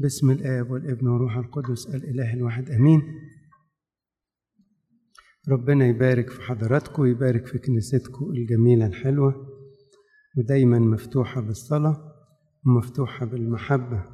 باسم الآب والابن والروح القدس الإله الواحد آمين ربنا يبارك في حضراتكم ويبارك في كنيستكم الجميلة الحلوة ودايما مفتوحة بالصلاة ومفتوحة بالمحبة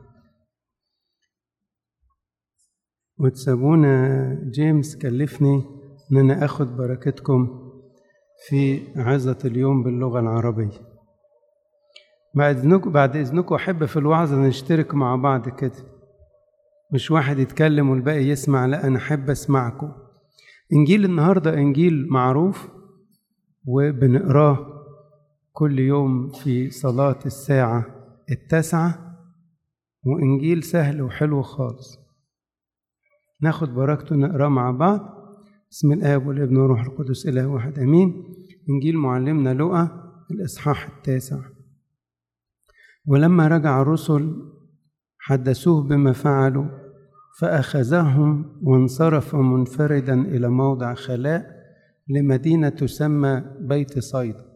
وتسابونا جيمس كلفني إن أنا آخد بركتكم في عظة اليوم باللغة العربية بعد إذنكم بعد إذنكم أحب في الوعظة نشترك مع بعض كده مش واحد يتكلم والباقي يسمع لا أنا أحب أسمعكم إنجيل النهاردة إنجيل معروف وبنقراه كل يوم في صلاة الساعة التاسعة وإنجيل سهل وحلو خالص ناخد بركته نقراه مع بعض بسم الآب والابن والروح القدس إله واحد أمين إنجيل معلمنا لقى الإصحاح التاسع ولما رجع الرسل حدثوه بما فعلوا فأخذهم وانصرف منفردا إلى موضع خلاء لمدينة تسمى بيت صيدا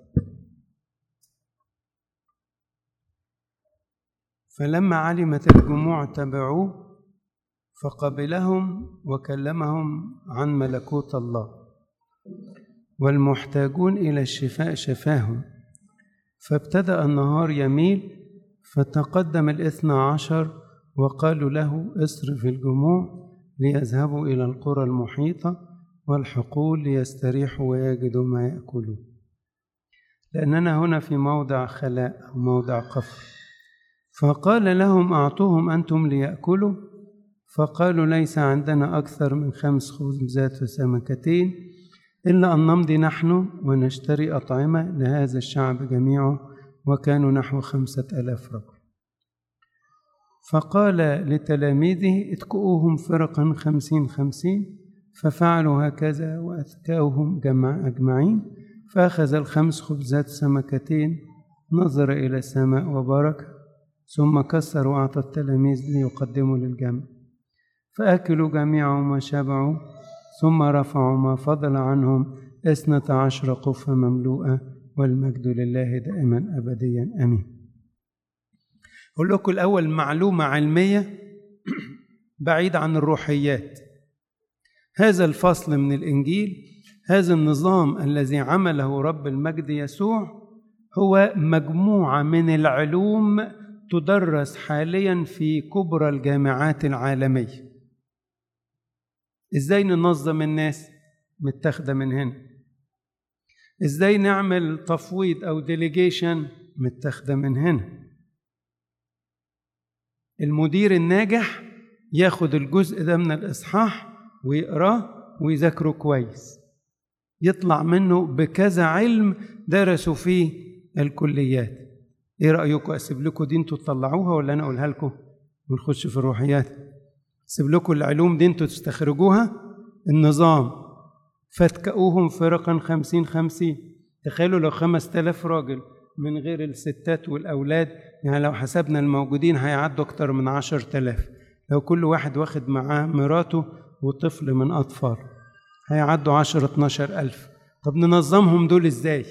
فلما علمت الجموع تبعوه فقبلهم وكلمهم عن ملكوت الله والمحتاجون إلى الشفاء شفاهم فابتدأ النهار يميل فتقدم الاثنى عشر وقالوا له اصرف الجموع ليذهبوا إلى القرى المحيطة والحقول ليستريحوا ويجدوا ما يأكلون لأننا هنا في موضع خلاء أو موضع قفر فقال لهم أعطوهم أنتم ليأكلوا فقالوا ليس عندنا أكثر من خمس خبزات وسمكتين إلا أن نمضي نحن ونشتري أطعمة لهذا الشعب جميعه وكانوا نحو خمسة ألاف رجل فقال لتلاميذه اتكؤوهم فرقا خمسين خمسين ففعلوا هكذا وأتكاوهم جمع أجمعين فأخذ الخمس خبزات سمكتين نظر إلى السماء وبارك ثم كسر وأعطى التلاميذ ليقدموا للجمع فأكلوا جميعهم وشبعوا ثم رفعوا ما فضل عنهم اثنة عشر قفة مملوءة والمجد لله دائما أبديا أمين أقول لكم الأول معلومة علمية بعيد عن الروحيات هذا الفصل من الإنجيل هذا النظام الذي عمله رب المجد يسوع هو مجموعة من العلوم تدرس حاليا في كبرى الجامعات العالمية ازاي ننظم الناس متاخدة من هنا ازاي نعمل تفويض او ديليجيشن متاخدة من هنا المدير الناجح ياخد الجزء ده من الاصحاح ويقراه ويذاكره كويس يطلع منه بكذا علم درسوا فيه الكليات ايه رايكم اسيب لكم دي انتوا تطلعوها ولا انا اقولها لكم ونخش في الروحيات اسيب لكم العلوم دي انتوا تستخرجوها النظام فتكؤوهم فرقا خمسين خمسين تخيلوا لو خمس تلاف راجل من غير الستات والأولاد يعني لو حسبنا الموجودين هيعدوا أكتر من عشر تلاف لو كل واحد واخد معاه مراته وطفل من أطفال هيعدوا عشر اتناشر ألف طب ننظمهم دول إزاي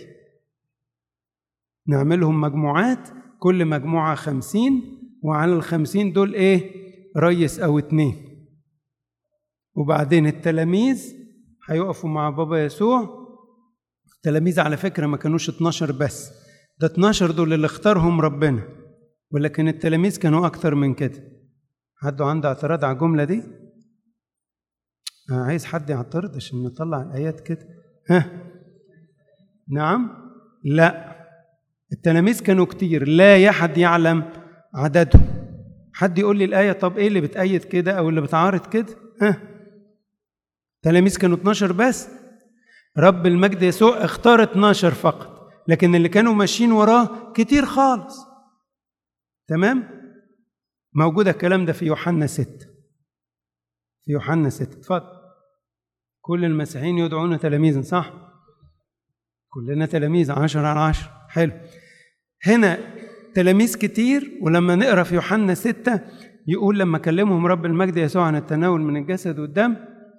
نعملهم مجموعات كل مجموعة خمسين وعلى الخمسين دول إيه ريس أو اتنين وبعدين التلاميذ هيقفوا مع بابا يسوع التلاميذ على فكرة ما كانوش 12 بس ده 12 دول اللي اختارهم ربنا ولكن التلاميذ كانوا أكتر من كده حد عنده اعتراض على الجملة دي؟ أنا عايز حد يعترض عشان نطلع الآيات كده ها نعم لا التلاميذ كانوا كتير لا يحد يعلم عددهم حد يقول لي الآية طب إيه اللي بتأيد كده أو اللي بتعارض كده ها تلاميذ كانوا 12 بس رب المجد يسوع اختار 12 فقط لكن اللي كانوا ماشيين وراه كتير خالص تمام موجود الكلام ده في يوحنا 6 في يوحنا 6 اتفضل كل المسيحيين يدعون تلاميذا صح كلنا تلاميذ عشر على عشر حلو هنا تلاميذ كتير ولما نقرا في يوحنا ستة يقول لما كلمهم رب المجد يسوع عن التناول من الجسد والدم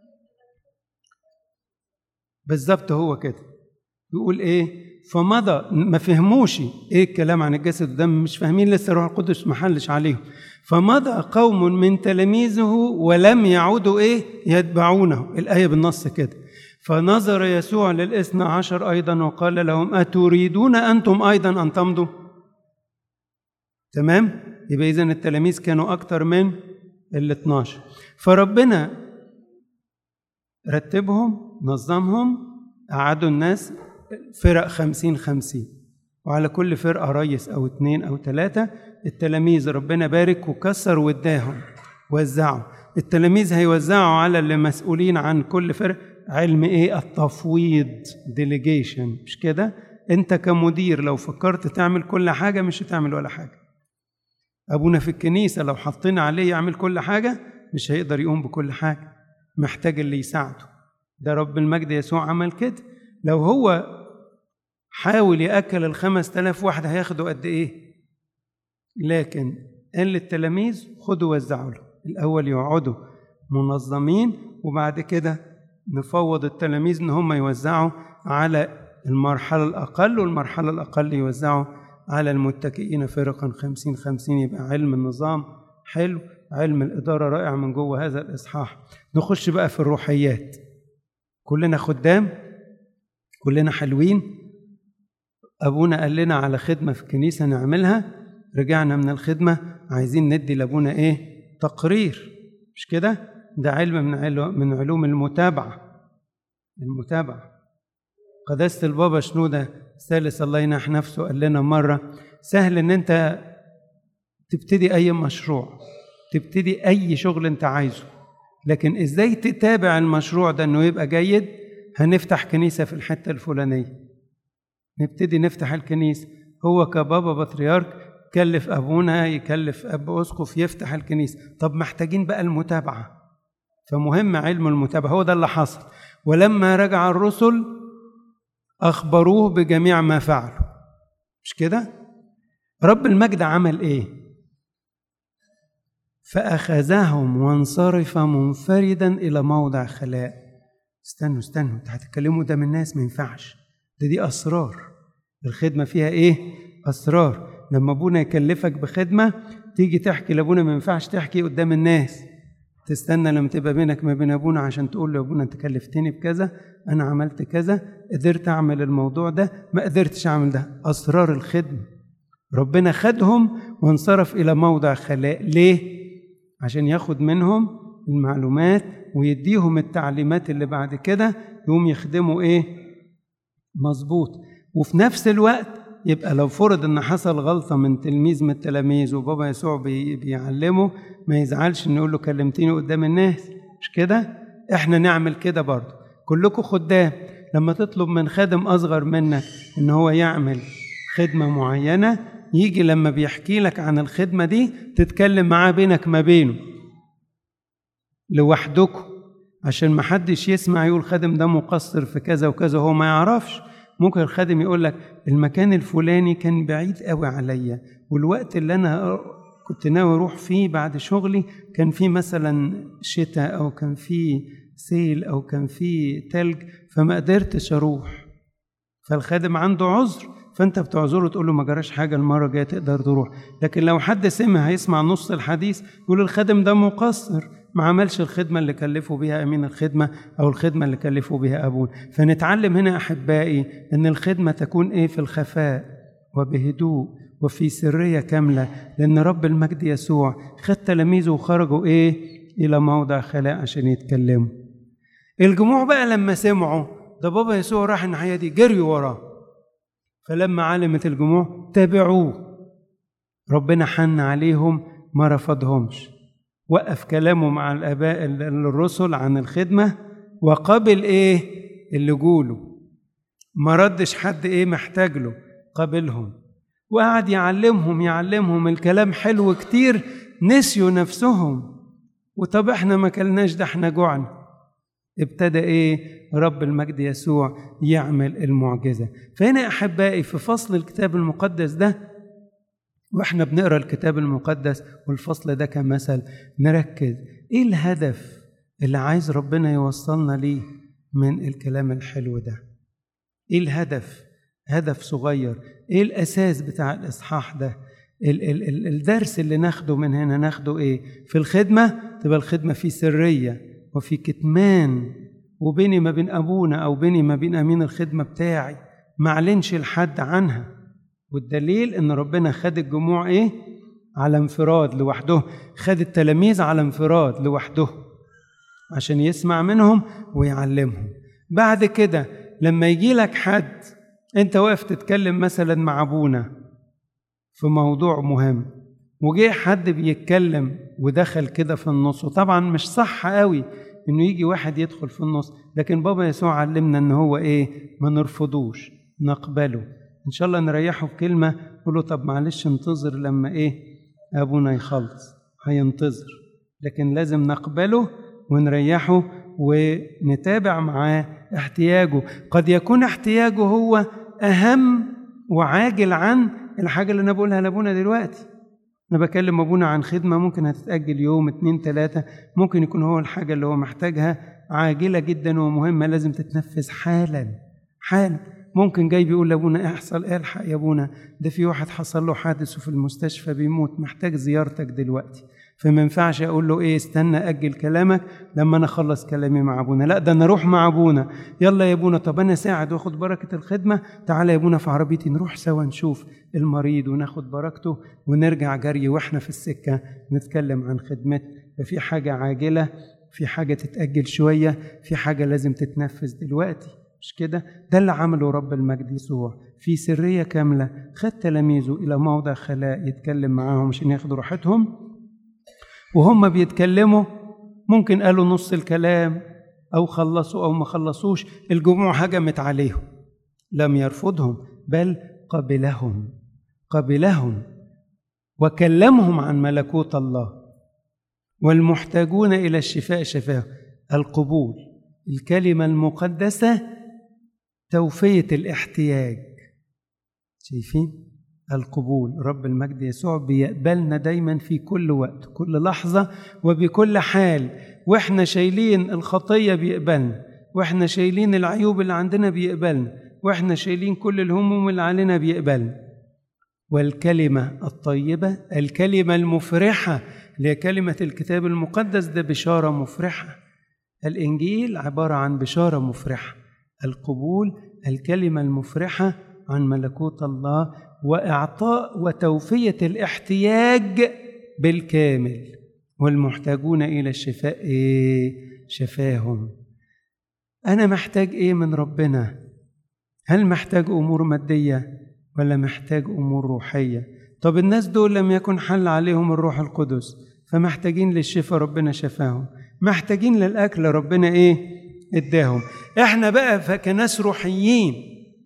بالظبط هو كده يقول ايه فمضى ما فهموش ايه الكلام عن الجسد والدم مش فاهمين لسه روح القدس ما حلش عليهم فمضى قوم من تلاميذه ولم يعودوا ايه يتبعونه الايه بالنص كده فنظر يسوع للاثنى عشر ايضا وقال لهم اتريدون انتم ايضا ان تمضوا تمام يبقى اذا التلاميذ كانوا اكتر من ال 12 فربنا رتبهم نظمهم قعدوا الناس فرق خمسين خمسين وعلى كل فرقة ريس أو اتنين أو تلاتة التلاميذ ربنا بارك وكسر واداهم وزعوا التلاميذ هيوزعوا على اللي مسؤولين عن كل فرق علم ايه التفويض ديليجيشن مش كده انت كمدير لو فكرت تعمل كل حاجه مش هتعمل ولا حاجه ابونا في الكنيسه لو حطينا عليه يعمل كل حاجه مش هيقدر يقوم بكل حاجه محتاج اللي يساعده ده رب المجد يسوع عمل كده لو هو حاول ياكل الخمس تلاف واحد هياخدوا قد ايه لكن قال للتلاميذ خدوا وزعوا له الاول يقعدوا منظمين وبعد كده نفوض التلاميذ ان هم يوزعوا على المرحله الاقل والمرحله الاقل يوزعوا على المتكئين فرقا خمسين خمسين يبقى علم النظام حلو علم الإدارة رائع من جوه هذا الإصحاح نخش بقى في الروحيات كلنا خدام كلنا حلوين أبونا قال لنا على خدمة في الكنيسة نعملها رجعنا من الخدمة عايزين ندي لأبونا إيه تقرير مش كده ده علم من علوم من علوم المتابعة المتابعة قداسة البابا شنودة الثالث الله ينح نفسه قال لنا مرة سهل إن أنت تبتدي أي مشروع تبتدي أي شغل أنت عايزه لكن إزاي تتابع المشروع ده إنه يبقى جيد هنفتح كنيسة في الحتة الفلانية نبتدي نفتح الكنيسة هو كبابا بطريرك كلف أبونا يكلف أب أسقف يفتح الكنيسة طب محتاجين بقى المتابعة فمهم علم المتابعة هو ده اللي حصل ولما رجع الرسل أخبروه بجميع ما فعلوا مش كده؟ رب المجد عمل إيه؟ فأخذهم وانصرف منفردا إلى موضع خلاء استنوا استنوا انتوا هتتكلموا ده من الناس ما ينفعش ده دي أسرار الخدمة فيها إيه؟ أسرار لما أبونا يكلفك بخدمة تيجي تحكي لأبونا ما ينفعش تحكي قدام الناس تستنى لما تبقى بينك ما بين أبونا عشان تقول له يا أبونا أنت كلفتني بكذا أنا عملت كذا قدرت أعمل الموضوع ده ما قدرتش أعمل ده أسرار الخدمة ربنا خدهم وانصرف إلى موضع خلاء ليه؟ عشان ياخد منهم المعلومات ويديهم التعليمات اللي بعد كده يقوم يخدموا ايه مظبوط وفي نفس الوقت يبقى لو فرض ان حصل غلطه من تلميذ من التلاميذ وبابا يسوع بي بيعلمه ما يزعلش ان يقول له كلمتني قدام الناس مش كده احنا نعمل كده برضه كلكم خدام لما تطلب من خادم اصغر منك ان هو يعمل خدمه معينه يجي لما بيحكي لك عن الخدمة دي تتكلم معاه بينك ما بينه لوحدكم عشان ما حدش يسمع يقول خادم ده مقصر في كذا وكذا هو ما يعرفش ممكن الخادم يقول لك المكان الفلاني كان بعيد قوي عليا والوقت اللي انا كنت ناوي اروح فيه بعد شغلي كان فيه مثلا شتاء او كان فيه سيل او كان فيه تلج فما قدرتش اروح فالخادم عنده عذر فانت بتعذره تقول له ما جراش حاجه المره الجايه تقدر تروح لكن لو حد سمع هيسمع نص الحديث يقول الخادم ده مقصر ما عملش الخدمه اللي كلفوا بيها امين الخدمه او الخدمه اللي كلفوا بيها ابونا فنتعلم هنا احبائي ان الخدمه تكون ايه في الخفاء وبهدوء وفي سريه كامله لان رب المجد يسوع خد تلاميذه وخرجوا ايه الى موضع خلاء عشان يتكلموا الجموع بقى لما سمعوا ده بابا يسوع راح الناحيه دي جريوا وراه فلما علمت الجموع تابعوه ربنا حن عليهم ما رفضهمش وقف كلامه مع الاباء الرسل عن الخدمه وقبل ايه اللي جوله ما ردش حد ايه محتاج له قبلهم وقعد يعلمهم يعلمهم الكلام حلو كتير نسيوا نفسهم وطب احنا ما كلناش ده احنا جوعنا ابتدى ايه رب المجد يسوع يعمل المعجزه فهنا احبائي في فصل الكتاب المقدس ده واحنا بنقرا الكتاب المقدس والفصل ده كمثل نركز ايه الهدف اللي عايز ربنا يوصلنا ليه من الكلام الحلو ده ايه الهدف هدف صغير ايه الاساس بتاع الاصحاح ده ال ال ال الدرس اللي ناخده من هنا ناخده ايه في الخدمة تبقى الخدمة في سرية وفي كتمان وبيني ما بين أبونا أو بيني ما بين أمين الخدمة بتاعي ما أعلنش لحد عنها والدليل إن ربنا خد الجموع إيه على انفراد لوحده خد التلاميذ على انفراد لوحده عشان يسمع منهم ويعلمهم بعد كده لما يجي لك حد انت واقف تتكلم مثلا مع ابونا في موضوع مهم وجه حد بيتكلم ودخل كده في النص وطبعا مش صح قوي انه يجي واحد يدخل في النص لكن بابا يسوع علمنا ان هو ايه ما نرفضوش نقبله ان شاء الله نريحه بكلمه نقول له طب معلش انتظر لما ايه ابونا يخلص هينتظر لكن لازم نقبله ونريحه ونتابع معاه احتياجه قد يكون احتياجه هو اهم وعاجل عن الحاجه اللي انا بقولها لابونا دلوقتي انا بكلم ابونا عن خدمه ممكن هتتاجل يوم اتنين تلاته ممكن يكون هو الحاجه اللي هو محتاجها عاجله جدا ومهمه لازم تتنفذ حالا حالا ممكن جاي بيقول لابونا احصل ايه الحق يا ابونا ده في واحد حصل له حادث وفي المستشفى بيموت محتاج زيارتك دلوقتي فما ينفعش اقول له ايه استنى اجل كلامك لما انا اخلص كلامي مع ابونا لا ده انا اروح مع ابونا يلا يا ابونا طب انا ساعد واخد بركه الخدمه تعالى يا ابونا في عربيتي نروح سوا نشوف المريض وناخد بركته ونرجع جري واحنا في السكه نتكلم عن خدمته ففي حاجه عاجله في حاجه تتاجل شويه في حاجه لازم تتنفذ دلوقتي مش كده ده اللي عمله رب المجد يسوع في سريه كامله خد تلاميذه الى موضع خلاء يتكلم معاهم عشان ياخدوا راحتهم وهم بيتكلموا ممكن قالوا نص الكلام او خلصوا او ما خلصوش الجموع هجمت عليهم لم يرفضهم بل قبلهم قبلهم وكلمهم عن ملكوت الله والمحتاجون الى الشفاء شفاه القبول الكلمه المقدسه توفيه الاحتياج شايفين القبول رب المجد يسوع بيقبلنا دايما في كل وقت كل لحظة وبكل حال واحنا شايلين الخطية بيقبلنا واحنا شايلين العيوب اللي عندنا بيقبلنا واحنا شايلين كل الهموم اللي علينا بيقبلنا والكلمة الطيبة الكلمة المفرحة اللي هي كلمة الكتاب المقدس ده بشارة مفرحة الإنجيل عبارة عن بشارة مفرحة القبول الكلمة المفرحة عن ملكوت الله واعطاء وتوفيه الاحتياج بالكامل والمحتاجون الى الشفاء ايه شفاهم انا محتاج ايه من ربنا هل محتاج امور ماديه ولا محتاج امور روحيه طب الناس دول لم يكن حل عليهم الروح القدس فمحتاجين للشفاء ربنا شفاهم محتاجين للاكل ربنا ايه اداهم احنا بقى كناس روحيين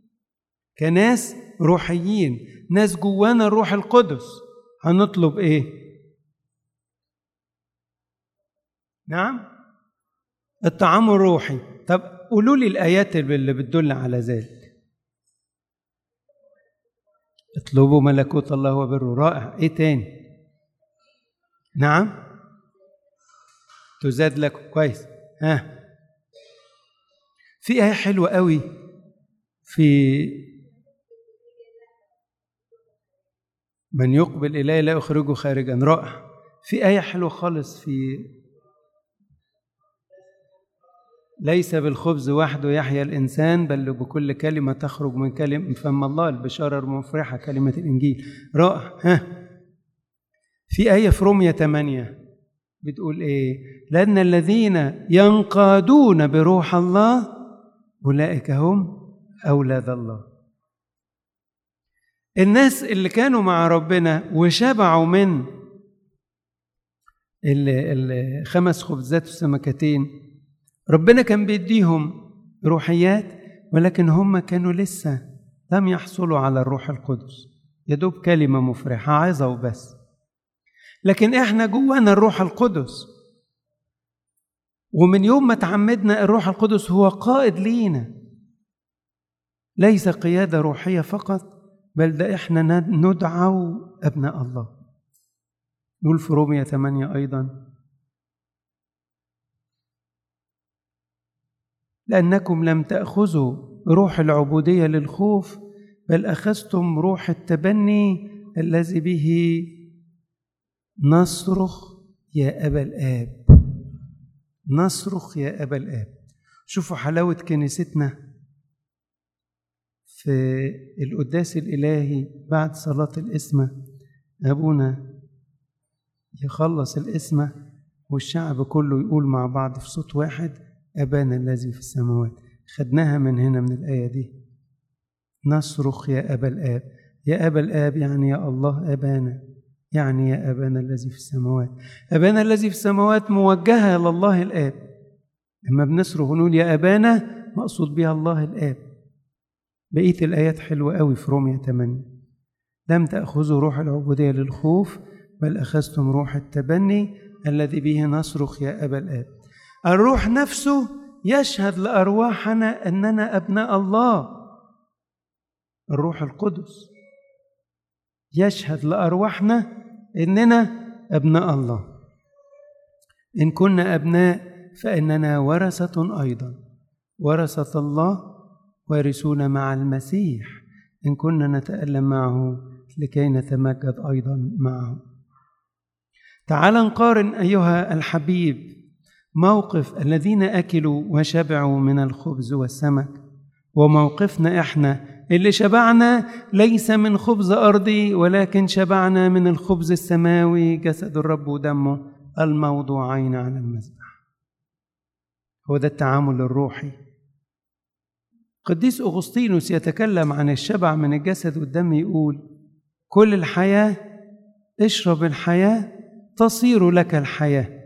كناس روحيين ناس جوانا الروح القدس هنطلب ايه نعم الطعام الروحي طب قولوا لي الايات اللي بتدل على ذلك اطلبوا ملكوت الله وبره رائع ايه تاني نعم تزاد لكم كويس ها في ايه حلوه قوي في من يقبل إلي لا أخرجه خارجا رائع في آية حلوة خالص في ليس بالخبز وحده يحيا الإنسان بل بكل كلمة تخرج من كلمة فم الله البشارة المفرحة كلمة الإنجيل رائع ها في آية في رومية 8 بتقول إيه لأن الذين ينقادون بروح الله أولئك هم أولاد الله الناس اللي كانوا مع ربنا وشبعوا من الخمس خبزات والسمكتين ربنا كان بيديهم روحيات ولكن هم كانوا لسه لم يحصلوا على الروح القدس يا دوب كلمة مفرحة عظة وبس لكن احنا جوانا الروح القدس ومن يوم ما تعمدنا الروح القدس هو قائد لينا ليس قيادة روحية فقط بل ده احنا ندعو ابناء الله يقول في رومية 8 ايضا لانكم لم تاخذوا روح العبوديه للخوف بل اخذتم روح التبني الذي به نصرخ يا أبا الآب نصرخ يا أبا الآب شوفوا حلاوة كنيستنا في القداس الإلهي بعد صلاة الإسمة أبونا يخلص الإسمة والشعب كله يقول مع بعض في صوت واحد أبانا الذي في السماوات خدناها من هنا من الآية دي نصرخ يا أبا الآب يا أبا الآب يعني يا الله أبانا يعني يا أبانا الذي في السماوات أبانا الذي في السماوات موجهة لله الآب لما بنصرخ ونقول يا أبانا مقصود بها الله الآب بقية الآيات حلوة قوي في رومية 8 لم تأخذوا روح العبودية للخوف بل أخذتم روح التبني الذي به نصرخ يا أبا الآب الروح نفسه يشهد لأرواحنا أننا أبناء الله الروح القدس يشهد لأرواحنا إننا أبناء الله إن كنا أبناء فإننا ورثة أيضا ورثة الله وارثون مع المسيح إن كنا نتألم معه لكي نتمجد أيضا معه تعال نقارن أيها الحبيب موقف الذين أكلوا وشبعوا من الخبز والسمك وموقفنا إحنا اللي شبعنا ليس من خبز أرضي ولكن شبعنا من الخبز السماوي جسد الرب ودمه الموضوعين على المذبح هو ده التعامل الروحي قديس أغسطينوس يتكلم عن الشبع من الجسد والدم يقول كل الحياة اشرب الحياة تصير لك الحياة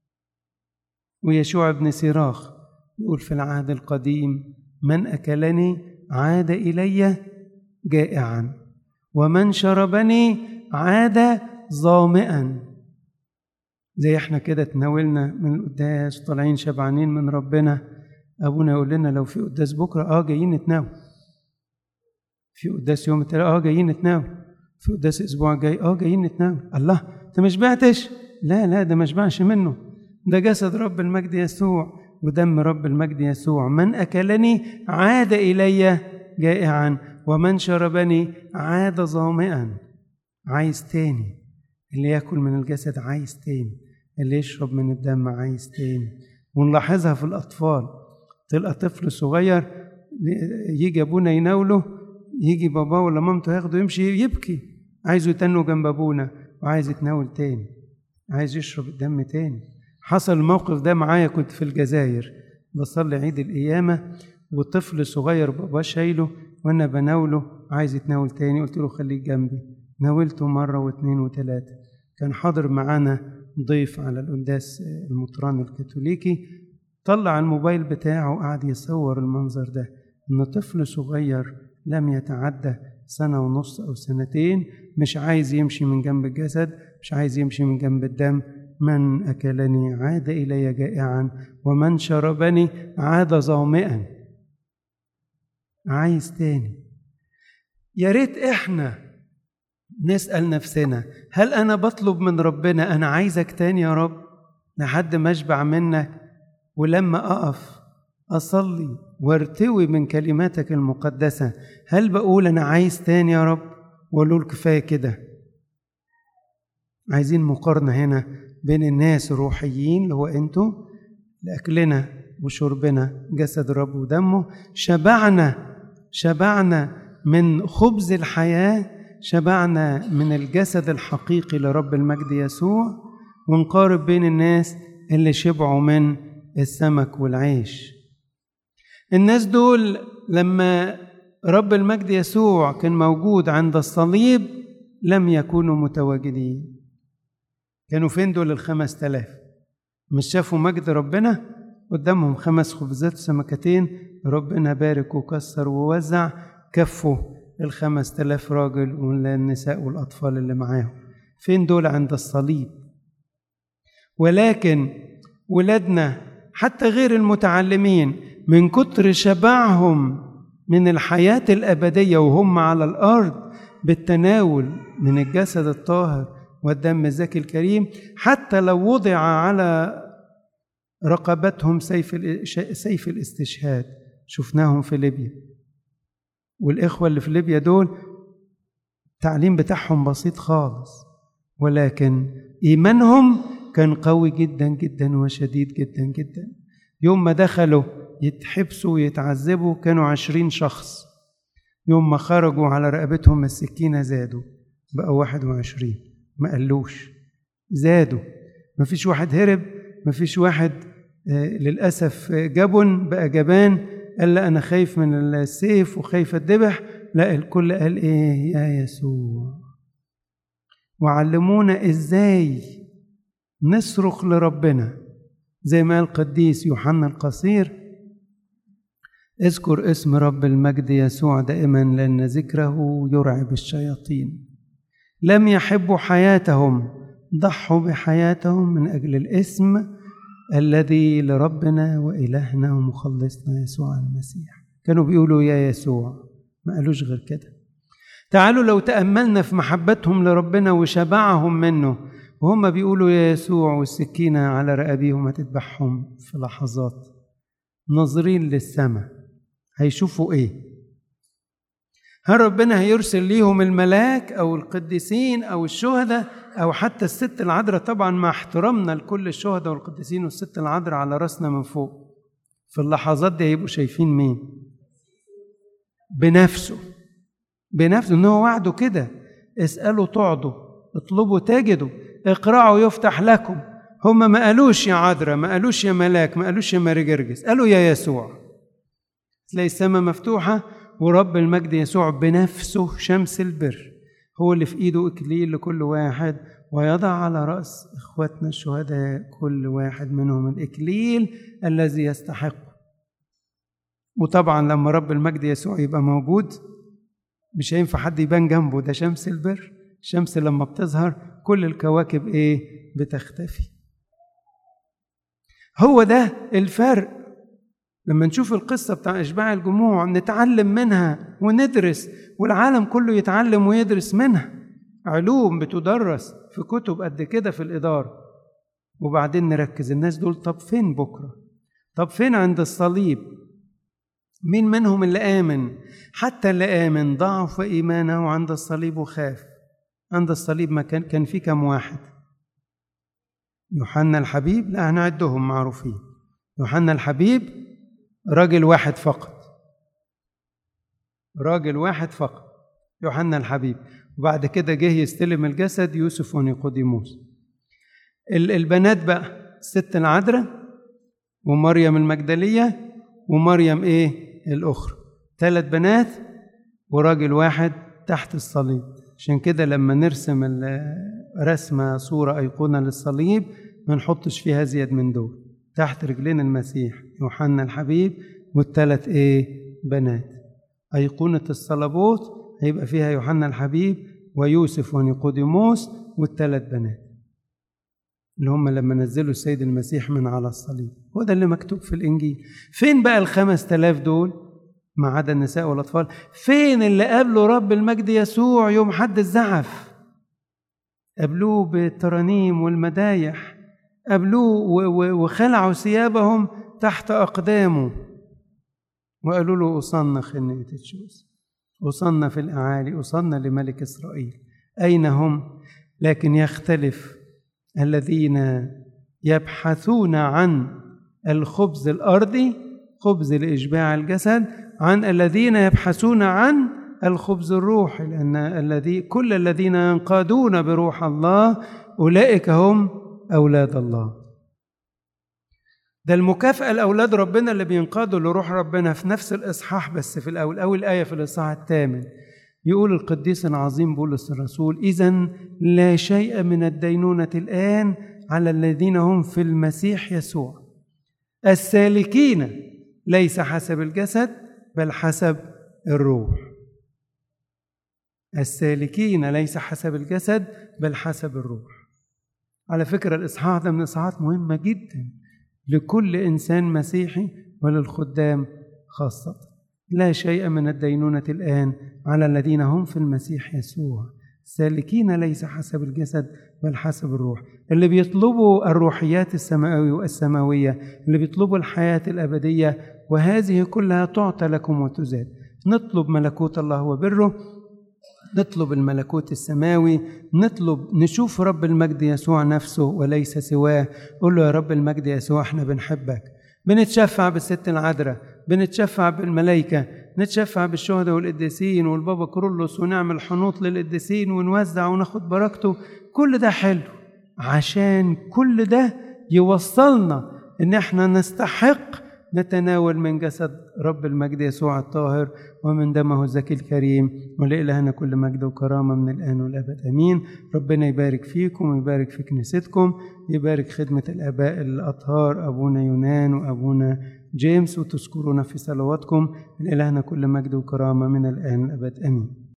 ويشوع بن سيراخ يقول في العهد القديم من أكلني عاد إلي جائعا ومن شربني عاد ظامئا زي احنا كده تناولنا من القداس طالعين شبعانين من ربنا ابونا يقول لنا لو في قداس بكره اه جايين نتناول في قداس يوم التلاته اه جايين نتناول في قداس الاسبوع الجاي اه جايين نتناول الله انت ما شبعتش لا لا ده ما شبعش منه ده جسد رب المجد يسوع ودم رب المجد يسوع من اكلني عاد الي جائعا ومن شربني عاد ظامئا عايز تاني اللي ياكل من الجسد عايز تاني اللي يشرب من الدم عايز تاني ونلاحظها في الاطفال تلقى طفل صغير يجي ابونا يناوله يجي باباه ولا مامته ياخده يمشي يبكي عايزه يتنوا جنب ابونا وعايز يتناول تاني عايز يشرب الدم تاني حصل الموقف ده معايا كنت في الجزائر بصلي عيد القيامة وطفل صغير بابا شايله وانا بناوله عايز يتناول تاني قلت له خليك جنبي ناولته مرة واثنين وثلاثة كان حاضر معانا ضيف على القداس المطران الكاثوليكي طلع الموبايل بتاعه وقعد يصور المنظر ده ان طفل صغير لم يتعدى سنة ونص أو سنتين مش عايز يمشي من جنب الجسد مش عايز يمشي من جنب الدم من أكلني عاد إلي جائعا ومن شربني عاد ظامئا عايز تاني يا ريت احنا نسأل نفسنا هل أنا بطلب من ربنا أنا عايزك تاني يا رب لحد ما أشبع منك ولما أقف أصلي وارتوي من كلماتك المقدسة هل بقول أنا عايز تاني يا رب وأقول كفاية كده عايزين مقارنة هنا بين الناس الروحيين اللي هو أنتوا لأكلنا وشربنا جسد الرب ودمه شبعنا شبعنا من خبز الحياة شبعنا من الجسد الحقيقي لرب المجد يسوع ونقارب بين الناس اللي شبعوا من السمك والعيش الناس دول لما رب المجد يسوع كان موجود عند الصليب لم يكونوا متواجدين كانوا فين دول الخمس تلاف مش شافوا مجد ربنا قدامهم خمس خبزات وسمكتين ربنا بارك وكسر ووزع كفوا الخمس تلاف راجل والنساء والأطفال اللي معاهم فين دول عند الصليب ولكن ولادنا حتى غير المتعلمين من كتر شبعهم من الحياة الأبدية وهم على الأرض بالتناول من الجسد الطاهر والدم الزكي الكريم حتى لو وضع على رقبتهم سيف سيف التعليم بتاعهم بسيط خالص ولكن إيمانهم كان قوي جدا جدا وشديد جدا جدا يوم ما دخلوا يتحبسوا ويتعذبوا كانوا عشرين شخص يوم ما خرجوا على رقبتهم السكينة زادوا بقوا واحد وعشرين ما قالوش زادوا ما فيش واحد هرب ما فيش واحد للأسف جبن بقى جبان قال لا أنا خايف من السيف وخايف الذبح لا الكل قال إيه يا يسوع وعلمونا إزاي نصرخ لربنا زي ما قال القديس يوحنا القصير اذكر اسم رب المجد يسوع دائما لأن ذكره يرعب الشياطين لم يحبوا حياتهم ضحوا بحياتهم من أجل الاسم الذي لربنا وإلهنا ومخلصنا يسوع المسيح كانوا بيقولوا يا يسوع ما قالوش غير كده تعالوا لو تأملنا في محبتهم لربنا وشبعهم منه وهم بيقولوا يا يسوع والسكينة على رقابيهم هتذبحهم في لحظات ناظرين للسماء هيشوفوا ايه هل ربنا هيرسل ليهم الملاك او القديسين او الشهداء او حتى الست العذراء طبعا مع احترامنا لكل الشهداء والقديسين والست العذراء على راسنا من فوق في اللحظات دي هيبقوا شايفين مين بنفسه بنفسه ان هو وعده كده اسالوا تعضوا اطلبوا تجدوا اقرعوا يفتح لكم هم ما قالوش يا عذراء ما قالوش يا ملاك ما قالوش يا ماري جرجس قالوا يا يسوع تلاقي السماء مفتوحة ورب المجد يسوع بنفسه شمس البر هو اللي في ايده اكليل لكل واحد ويضع على راس اخواتنا الشهداء كل واحد منهم الاكليل الذي يستحق وطبعا لما رب المجد يسوع يبقى موجود مش هينفع حد يبان جنبه ده شمس البر الشمس لما بتظهر كل الكواكب ايه بتختفي هو ده الفرق لما نشوف القصة بتاع إشباع الجموع نتعلم منها وندرس والعالم كله يتعلم ويدرس منها علوم بتدرس في كتب قد كده في الإدارة وبعدين نركز الناس دول طب فين بكرة طب فين عند الصليب مين منهم اللي آمن حتى اللي آمن ضعف إيمانه عند الصليب وخاف عند الصليب ما كان كان في كم واحد يوحنا الحبيب لا هنعدهم معروفين يوحنا الحبيب راجل واحد فقط راجل واحد فقط يوحنا الحبيب وبعد كده جه يستلم الجسد يوسف ونيقوديموس البنات بقى الست العذراء ومريم المجدلية ومريم ايه الأخرى ثلاث بنات وراجل واحد تحت الصليب عشان كده لما نرسم رسمة صورة أيقونة للصليب ما نحطش فيها زياد من دول تحت رجلين المسيح يوحنا الحبيب والثلاث ايه بنات أيقونة الصلبوت هيبقى فيها يوحنا الحبيب ويوسف ونيقوديموس والثلاث بنات اللي هم لما نزلوا السيد المسيح من على الصليب هو ده اللي مكتوب في الإنجيل فين بقى الخمس تلاف دول ما عدا النساء والأطفال فين اللي قابلوا رب المجد يسوع يوم حد الزعف قابلوه بالترانيم والمدايح قابلوه وخلعوا ثيابهم تحت أقدامه وقالوا له أصلنا خنية الشوز أصلنا في الأعالي أصلنا لملك إسرائيل أين هم؟ لكن يختلف الذين يبحثون عن الخبز الأرضي خبز لإشباع الجسد عن الذين يبحثون عن الخبز الروحي لأن الذي كل الذين ينقادون بروح الله أولئك هم أولاد الله ده المكافأة لأولاد ربنا اللي بينقادوا لروح ربنا في نفس الإصحاح بس في الأول أول آية في الإصحاح الثامن يقول القديس العظيم بولس الرسول إذا لا شيء من الدينونة الآن على الذين هم في المسيح يسوع السالكين ليس حسب الجسد بل حسب الروح السالكين ليس حسب الجسد بل حسب الروح على فكرة الإصحاح ده من الإصحاحات مهمة جدا لكل إنسان مسيحي وللخدام خاصة لا شيء من الدينونة الآن على الذين هم في المسيح يسوع سالكين ليس حسب الجسد بل حسب الروح اللي بيطلبوا الروحيات السماوية السماوية اللي بيطلبوا الحياة الأبدية وهذه كلها تعطى لكم وتزاد نطلب ملكوت الله وبره نطلب الملكوت السماوي نطلب نشوف رب المجد يسوع نفسه وليس سواه قول له يا رب المجد يسوع احنا بنحبك بنتشفع بالست العذراء بنتشفع بالملائكة نتشفع بالشهداء والقديسين والبابا كرولوس ونعمل حنوط للقديسين ونوزع وناخد بركته كل ده حلو عشان كل ده يوصلنا ان احنا نستحق نتناول من جسد رب المجد يسوع الطاهر ومن دمه الزكي الكريم ولإلهنا كل مجد وكرامة من الآن والأبد أمين ربنا يبارك فيكم ويبارك في كنيستكم يبارك خدمة الآباء الأطهار أبونا يونان وأبونا جيمس وتذكرونا في صلواتكم لإلهنا كل مجد وكرامة من الآن والأبد أمين